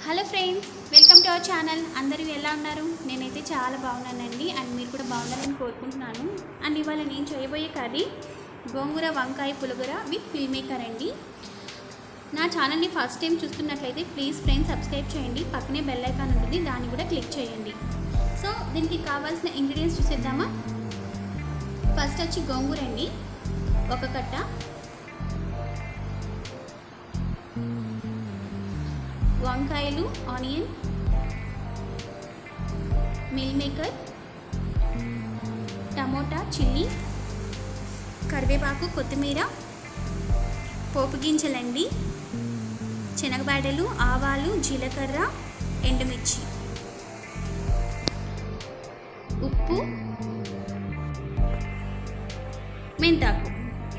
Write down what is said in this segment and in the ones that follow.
hello friends welcome to our channel అందరూ ఎలా ఉన్నారు నేనైతే చాలా బాగున్నానండి అండ్ మీరు కూడా బాగున్నారని కోరుకుంటున్నాను అండ్ ఇవాళ నేను చేయబోయే కర్రీ గోంగూర వంకాయ పులుగుర విత్ ఫిల్ మేకర్ అండి నా ఛానల్ని ఫస్ట్ టైం చూస్తున్నట్లయితే ప్లీజ్ ఫ్రెండ్స్ సబ్స్క్రైబ్ చేయండి పక్కనే బెల్ ఐకాన్ ఉంటుంది దాన్ని కూడా క్లిక్ చేయండి సో దీనికి కావాల్సిన ఇంగ్రీడియంట్స్ చూసేద్దామా ఫస్ట్ వచ్చి గోంగూర అండి ఒక కట్ట వంకాయలు onion meal maker tomato chilli కరివేపాకు కొత్తిమీర పోపు గింజలండి శనగబాడలు ఆవాలు జీలకర్ర ఎండుమిర్చి ఉప్పు మెంతాకు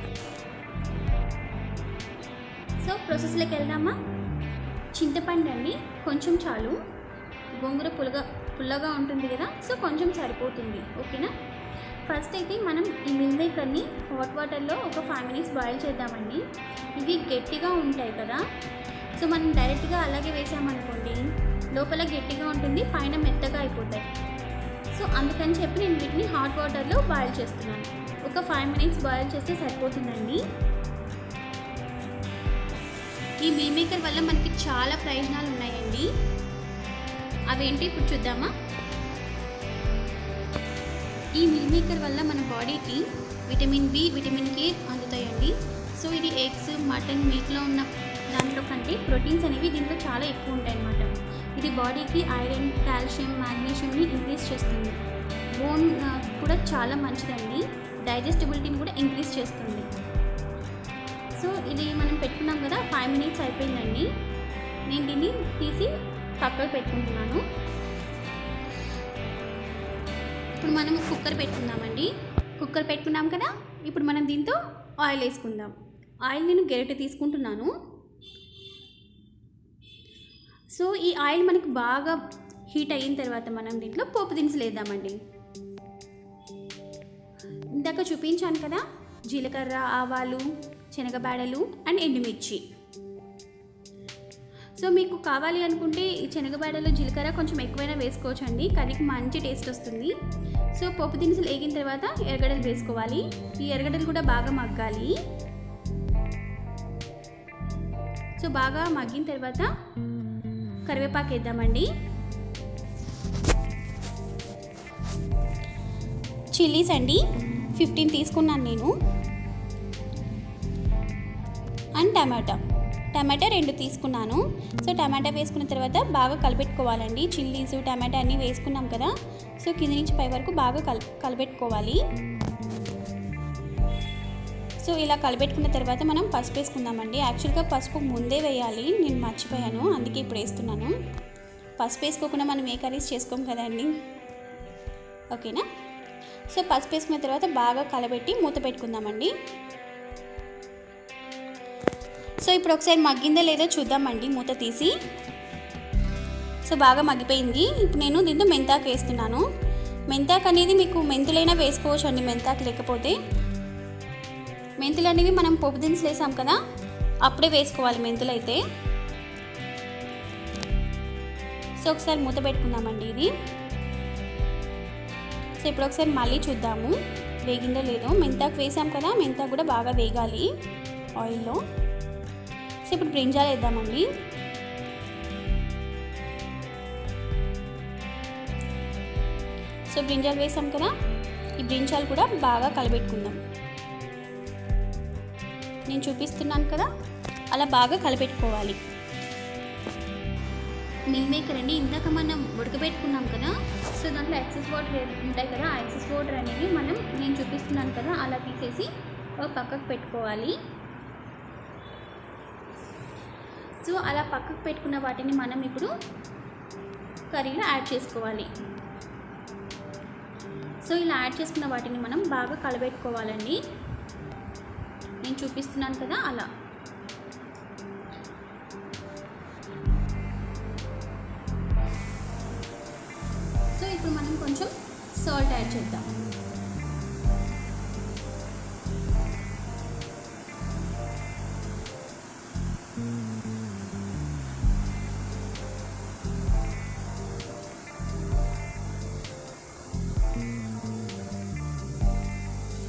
సో ప్రాసెస్లోకి వెళ్దామా చింతపండు అండి కొంచెం చాలు గోంగూర పుల్లగా పుల్లగా ఉంటుంది కదా సో కొంచెం సరిపోతుంది ఓకేనా ఫస్ట్ అయితే మనం ఈ మిల్ మేకర్ని హాట్ వాటర్లో ఒక ఫైవ్ మినిట్స్ బాయిల్ చేద్దామండి ఇవి గట్టిగా ఉంటాయి కదా సో మనం డైరెక్ట్గా అలాగే వేసామనుకోండి లోపల గట్టిగా ఉంటుంది పైన మెత్తగా అయిపోతాయి సో అందుకని చెప్పి నేను వీటిని హాట్ వాటర్లో బాయిల్ చేస్తున్నాను ఒక ఫైవ్ మినిట్స్ బాయిల్ చేస్తే సరిపోతుందండి ఈ మిల్ మేకర్ వల్ల మనకి చాలా ప్రయోజనాలు ఉన్నాయండి అవేంటి ఇప్పుడు చూద్దామా ఈ మిల్ మేకర్ వల్ల మన బాడీకి విటమిన్ బి విటమిన్ కే అందుతాయండి సో ఇది ఎగ్స్ మటన్ మీట్లో ఉన్న దాంట్లో కంటే ప్రోటీన్స్ అనేవి దీంట్లో చాలా ఎక్కువ ఉంటాయి అన్నమాట ఇది బాడీకి ఐరన్ కాల్షియం మాగ్నీషియంని ఇంక్రీజ్ చేస్తుంది బోన్ ఆ, కూడా చాలా మంచిదండి డైజెస్టిబిలిటీని కూడా ఇంక్రీజ్ చేస్తుంది సో ఇది మనం పెట్టుకున్నాం కదా ఫైవ్ మినిట్స్ అయిపోయిందండి నేను దీన్ని తీసి పక్కకు పెట్టుకుంటున్నాను ఇప్పుడు మనం కుక్కర్ పెట్టుకుందామండి కుక్కర్ పెట్టుకున్నాం కదా ఇప్పుడు మనం దీంతో ఆయిల్ వేసుకుందాం ఆయిల్ నేను గెరిట తీసుకుంటున్నాను సో ఈ ఆయిల్ మనకి బాగా హీట్ అయిన తర్వాత మనం దీంట్లో పోపు దినుసులు వేద్దామండి ఇందాక చూపించాను కదా జీలకర్ర ఆవాలు శనగబాడలు అండ్ ఎండుమిర్చి సో మీకు కావాలి అనుకుంటే ఈ శనగబాడలు జీలకర్ర కొంచెం ఎక్కువైనా వేసుకోవచ్చు అండి కర్రీకి మంచి టేస్ట్ వస్తుంది సో పోపు దినుసులు వేగిన తర్వాత ఎర్రగడ్డలు వేసుకోవాలి ఈ ఎర్రగడ్డలు కూడా బాగా మగ్గాలి సో బాగా మగ్గిన తర్వాత కరివేపాకు వేద్దామండి చిల్లీస్ అండి ఫిఫ్టీన్ తీసుకున్నాను నేను అండ్ టమాటా టమాటా రెండు తీసుకున్నాను సో టమాటా వేసుకున్న తర్వాత బాగా కలిపెట్టుకోవాలండి చిల్లీస్ టమాటా అన్నీ వేసుకున్నాం కదా సో కింద నుంచి పై వరకు బాగా కల్ కలిపెట్టుకోవాలి సో ఇలా కలిపెట్టుకున్న తర్వాత మనం పసుపు వేసుకుందామండి యాక్చువల్గా పసుపు ముందే వేయాలి నేను మర్చిపోయాను అందుకే ఇప్పుడు వేస్తున్నాను పసుపు వేసుకోకుండా మనం ఏ కర్రీస్ చేసుకోం కదండి ఓకేనా సో పసుపు వేసుకున్న తర్వాత బాగా కలబెట్టి మూత పెట్టుకుందామండి సో ఇప్పుడు ఒకసారి మగ్గిందో లేదో చూద్దామండి మూత తీసి సో బాగా మగ్గిపోయింది ఇప్పుడు నేను దీంతో మెంతాకు వేస్తున్నాను మెంతాకు అనేది మీకు మెంతులైనా వేసుకోవచ్చు అండి మెంతాకు లేకపోతే మెంతులు అనేవి మనం పోపు దినుసులు వేసాం కదా అప్పుడే వేసుకోవాలి మెంతులు అయితే సో ఒకసారి మూత పెట్టుకుందామండి ఇది సో ఇప్పుడు ఒకసారి మళ్ళీ చూద్దాము వేగిందో లేదో మెంతాకు వేసాం కదా మెంతాకు కూడా బాగా వేగాలి ఆయిల్లో సో ఇప్పుడు బ్రింజాలు వేద్దామండి సో బ్రింజాలు వేసాం కదా ఈ బ్రింజాలు కూడా బాగా కలబెట్టుకుందాం నేను చూపిస్తున్నాను కదా అలా బాగా కలపెట్టుకోవాలి మిల్ మేకర్ అండి ఇందాక మనం ఉడకబెట్టుకున్నాం కదా సో దాంట్లో ఎక్సెస్ వాటర్ ఉంటాయి కదా ఆ ఎక్సెస్ వాటర్ అనేవి మనం నేను చూపిస్తున్నాను కదా అలా తీసేసి ఒక పక్కకు పెట్టుకోవాలి సో అలా పక్కకు పెట్టుకున్న వాటిని మనం ఇప్పుడు కర్రీలో యాడ్ చేసుకోవాలి సో ఇలా యాడ్ చేసుకున్న వాటిని మనం బాగా కలబెట్టుకోవాలండి నేను చూపిస్తున్నాను కదా అలా సో ఇప్పుడు మనం కొంచెం సాల్ట్ యాడ్ చేద్దాం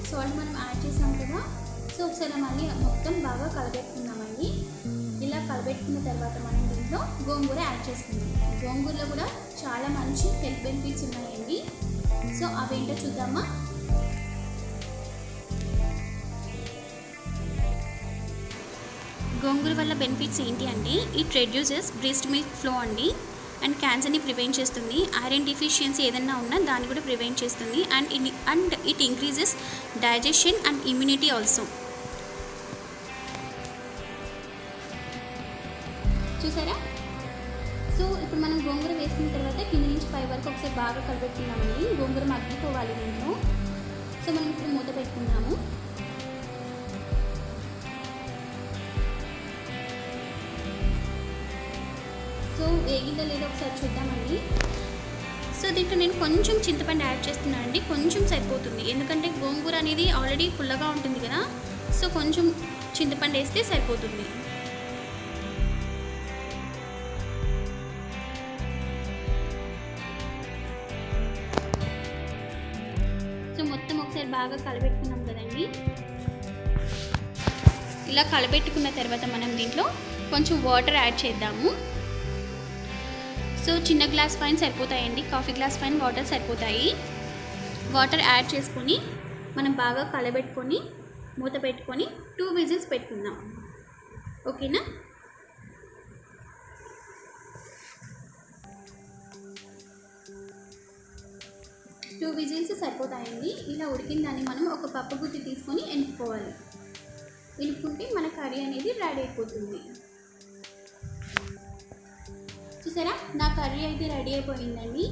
సాల్ట్ మనం యాడ్ చేసాం కదా సో ఒకసారి మళ్ళీ మొత్తం బాగా కలబెట్టుకుందామండి ఇలా కలబెట్టుకున్న తర్వాత మనం దీంట్లో గోంగూర యాడ్ చేసుకుందాం గోంగూరలో కూడా చాలా మంచి హెల్త్ బెనిఫిట్స్ ఉన్నాయండి సో అవేంటో చూద్దామా గోంగూర వల్ల బెనిఫిట్స్ ఏంటి అంటే it reduces breast milk flow అండి అండ్ క్యాన్సర్ని ప్రివెంట్ చేస్తుంది ఐరన్ డిఫిషియన్సీ ఏదైనా ఉన్నా దాన్ని కూడా ప్రివెంట్ చేస్తుంది and in and it increases digestion and immunity also చూసారా సో ఇప్పుడు మనం గోంగూర వేసుకున్న తర్వాత కింద నుంచి పై వరకు ఒకసారి బాగా కలిపెట్టుకున్నామండి గోంగూర మగ్గిపోవాలి దీంట్లో సో మనం ఇప్పుడు మూత పెట్టుకున్నాము సో వేగిందో లేదో ఒకసారి చూద్దామండి సో దీంట్లో నేను కొంచెం చింతపండు యాడ్ చేస్తున్నాను అండి కొంచెం సరిపోతుంది ఎందుకంటే గోంగూర అనేది ఆల్రెడీ పుల్లగా ఉంటుంది కదా సో కొంచెం చింతపండు వేస్తే సరిపోతుంది సో మొత్తం ఒకసారి బాగా కలబెట్టుకున్నాం కదండి ఇలా కలబెట్టుకున్న తర్వాత మనం దీంట్లో కొంచెం వాటర్ యాడ్ చేద్దాము సో చిన్న గ్లాస్ పైన సరిపోతాయండి కాఫీ గ్లాస్ పైన వాటర్ సరిపోతాయి వాటర్ యాడ్ చేసుకొని మనం బాగా కలబెట్టుకొని మూత పెట్టుకొని టూ విజిల్స్ పెట్టుకుందాం ఓకేనా టూ విజిల్స్ సరిపోతాయండి ఇలా ఉడికిన దాన్ని మనం ఒక పప్పు గుత్తి తీసుకొని ఎనుపుకోవాలి ఎనుపుకుంటే మన కర్రీ అనేది రెడీ అయిపోతుంది చూసారా నా కర్రీ అయితే రెడీ అయిపోయిందండి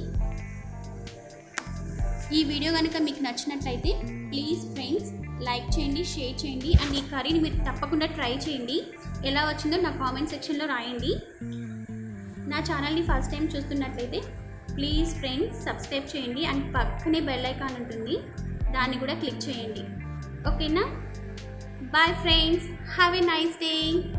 ఈ వీడియో కనుక మీకు నచ్చినట్లయితే ప్లీజ్ ఫ్రెండ్స్ లైక్ చేయండి షేర్ చేయండి అండ్ ఈ కర్రీని మీరు తప్పకుండా ట్రై చేయండి ఎలా వచ్చిందో నా కామెంట్ సెక్షన్లో రాయండి నా ఛానల్ని ఫస్ట్ టైం చూస్తున్నట్లయితే ప్లీజ్ ఫ్రెండ్స్ సబ్స్క్రైబ్ చేయండి అండ్ పక్కనే బెల్ ఐకాన్ ఉంటుంది దాన్ని కూడా క్లిక్ చేయండి ఓకేనా bye friends have a nice day